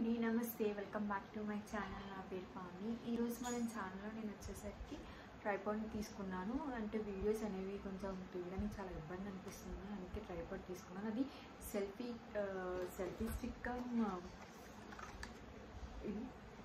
అండి నమస్తే welcome back to my channel నా పేరు పావని ఈరోజు మన ఛానల్లో నేను వచ్చేసరికి ట్రైపాడ్ని తీసుకున్నాను అంటే వీడియోస్ అనేవి కొంచెం తీయడానికి చాలా ఇబ్బంది అనిపిస్తుంది అందుకే ట్రైపాడ్ తీసుకున్నాను అది సెల్ఫీ సెల్ఫీ స్టిక్ కమ్ ఇది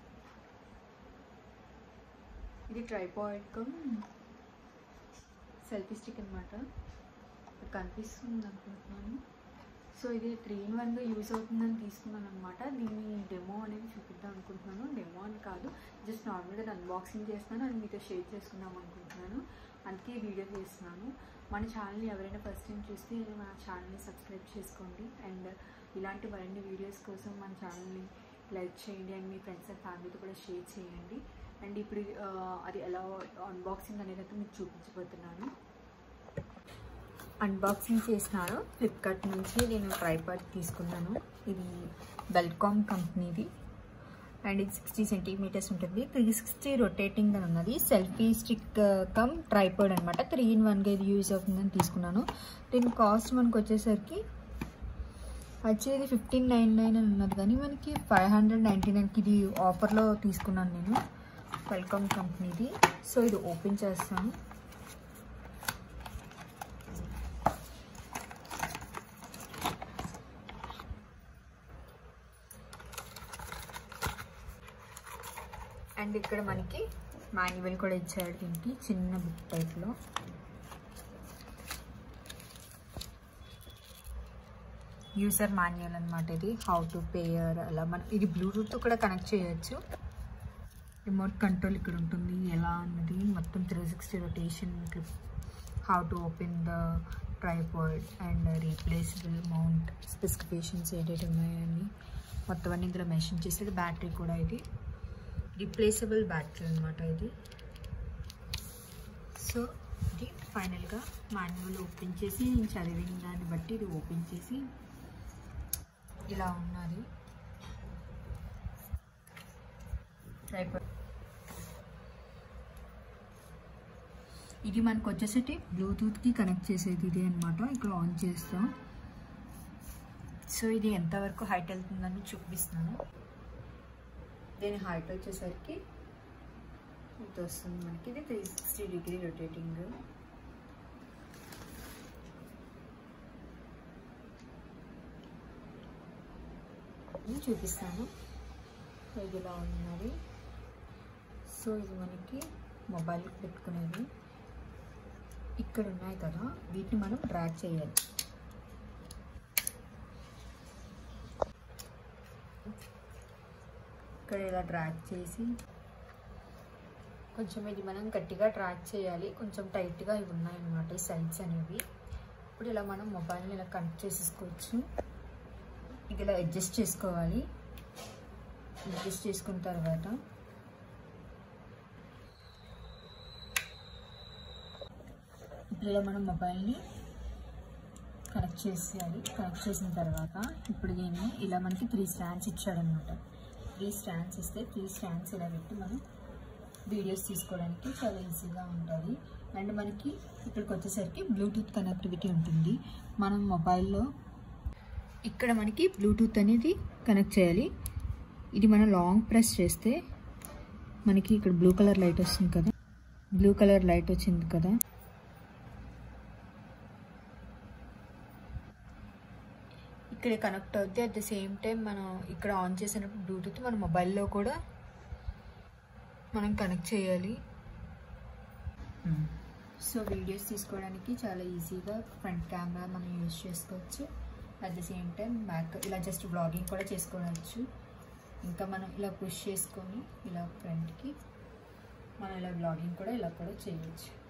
ఇది ట్రైపాడ్ కమ్ సెల్ఫీ స్టిక్ అనమాట కనిపిస్తుంది అనుకుంటున్నాను సో ఇది త్రీ ఇన్ వన్గా యూస్ అవుతుందని తీసుకున్నాను అనమాట దీన్ని డెమో అనేది చూపిద్దాం అనుకుంటున్నాను డెమో అని కాదు జస్ట్ నార్మల్గా అన్బాక్సింగ్ చేస్తున్నాను అది మీతో షేర్ చేసుకుందాం అనుకుంటున్నాను అందుకే ఈ వీడియో చేస్తున్నాను మన ఛానల్ని ఎవరైనా ఫస్ట్ టైం చూస్తే మన ఛానల్ని సబ్స్క్రైబ్ చేసుకోండి అండ్ ఇలాంటి మరిన్ని వీడియోస్ కోసం మన ఛానల్ని లైక్ చేయండి అండ్ మీ ఫ్రెండ్స్ అండ్ ఫ్యామిలీతో కూడా షేర్ చేయండి అండ్ ఇప్పుడు ఆ, అది ఎలా అన్బాక్సింగ్ అనేది అయితే మీకు చూపించబోతున్నాను అన్బాక్సింగ్ చేసినాను ఫ్లిప్కార్ట్ నుంచి నేను ట్రైపాడ్ తీసుకున్నాను ఇది బెల్కామ్ కంపెనీది అండ్ ఇది సిక్స్టీ సెంటీమీటర్స్ ఉంటుంది త్రీ సిక్స్టీ రొటేటింగ్ అని ఉన్నది సెల్ఫీ స్టిక్ కమ్ ట్రైపాడ్ అనమాట త్రీ ఇన్ వన్గా ఇది యూజ్ అవుతుందని తీసుకున్నాను దీని కాస్ట్ మనకు వచ్చేసరికి వచ్చేది ఫిఫ్టీన్ నైన్ నైన్ అని ఉన్నది కానీ మనకి ఫైవ్ హండ్రెడ్ నైంటీ నైన్కి ఇది ఆఫర్లో తీసుకున్నాను నేను వెల్కమ్ కంపెనీది సో ఇది ఓపెన్ చేస్తాను అండ్ ఇక్కడ మనకి మాన్యువల్ కూడా ఇచ్చాడు దీనికి చిన్న బుక్ టైప్లో యూజర్ మాన్యువల్ అనమాట ఇది హౌ టు పేయర్ అలా మనం ఇది బ్లూటూత్ కూడా కనెక్ట్ చేయొచ్చు రిమోట్ కంట్రోల్ ఇక్కడ ఉంటుంది ఎలా అన్నది మొత్తం three sixty rotation clip how to open the tripod and replaceable mount specifications ఏదైతే ఉన్నాయని మొత్తం అన్ని ఇందులో మెన్షన్ చేసేది బ్యాటరీ కూడా ఇది రీప్లేసబుల్ బ్యాటరీ అనమాట ఇది సో ఇది ఫైనల్గా మాన్యువల్ ఓపెన్ చేసి నేను చదివిన దాన్ని బట్టి ఇది ఓపెన్ చేసి ఇలా ఉన్నది ట్రైపాడ్ ఇది మనకు వచ్చేసరికి బ్లూటూత్కి కనెక్ట్ చేసేది ఇది అనమాట ఇక్కడ ఆన్ చేస్తాం సో ఇది ఎంతవరకు హైట్ వెళ్తుందని చూపిస్తున్నాను దీని హైట్ వచ్చేసరికి ఇది వస్తుంది మనకి ఇది త్రీ సిక్స్టీ డిగ్రీ రొటేటింగ్ చూపిస్తాను ఇది ఇలా ఉన్నది సో ఇది మనకి మొబైల్ పెట్టుకునేది ఇక్కడ ఉన్నాయి కదా వీటిని మనం డ్రాగ్ చేయాలి ఇక్కడ ఇలా డ్రాగ్ చేసి కొంచెం ఇది మనం గట్టిగా డ్రాగ్ చేయాలి కొంచెం టైట్గా ఇవి ఉన్నాయన్నమాట ఈ సైడ్స్ అనేవి ఇప్పుడు ఇలా మనం మొబైల్ని ఇలా కనెక్ట్ చేసేసుకోవచ్చు ఇది ఇలా అడ్జస్ట్ చేసుకోవాలి అడ్జస్ట్ చేసుకున్న తర్వాత ఇప్పుడు ఇలా మనం మొబైల్ని కనెక్ట్ చేసేయాలి కనెక్ట్ చేసిన తర్వాత ఇప్పుడు దీన్ని ఇలా మనకి త్రీ స్టాండ్స్ ఇచ్చాడనమాట త్రీ స్టాండ్స్ ఇస్తే త్రీ స్టాండ్స్ ఇలా పెట్టి మనం వీడియోస్ తీసుకోవడానికి చాలా ఈజీగా ఉంటుంది అండ్ మనకి ఇక్కడికి వచ్చేసరికి బ్లూటూత్ కనెక్టివిటీ ఉంటుంది మనం మొబైల్లో ఇక్కడ మనకి బ్లూటూత్ అనేది కనెక్ట్ చేయాలి ఇది మనం లాంగ్ ప్రెస్ చేస్తే మనకి ఇక్కడ బ్లూ కలర్ లైట్ వస్తుంది కదా బ్లూ కలర్ లైట్ వచ్చింది కదా ఇక్కడ కనెక్ట్ అవుద్ది అట్ ద సేమ్ టైం మనం ఇక్కడ ఆన్ చేసినప్పుడు బ్లూటూత్ మన మొబైల్లో కూడా మనం కనెక్ట్ చేయాలి సో వీడియోస్ తీసుకోవడానికి చాలా ఈజీగా ఫ్రంట్ కెమెరా మనం యూజ్ చేసుకోవచ్చు at the same time back ఇలా జస్ట్ బ్లాగింగ్ కూడా చేసుకోవచ్చు ఇంకా మనం ఇలా పుష్ చేసుకొని ఇలా ఫ్రంట్కి మనం ఇలా బ్లాగింగ్ కూడా ఇలా కూడా చేయవచ్చు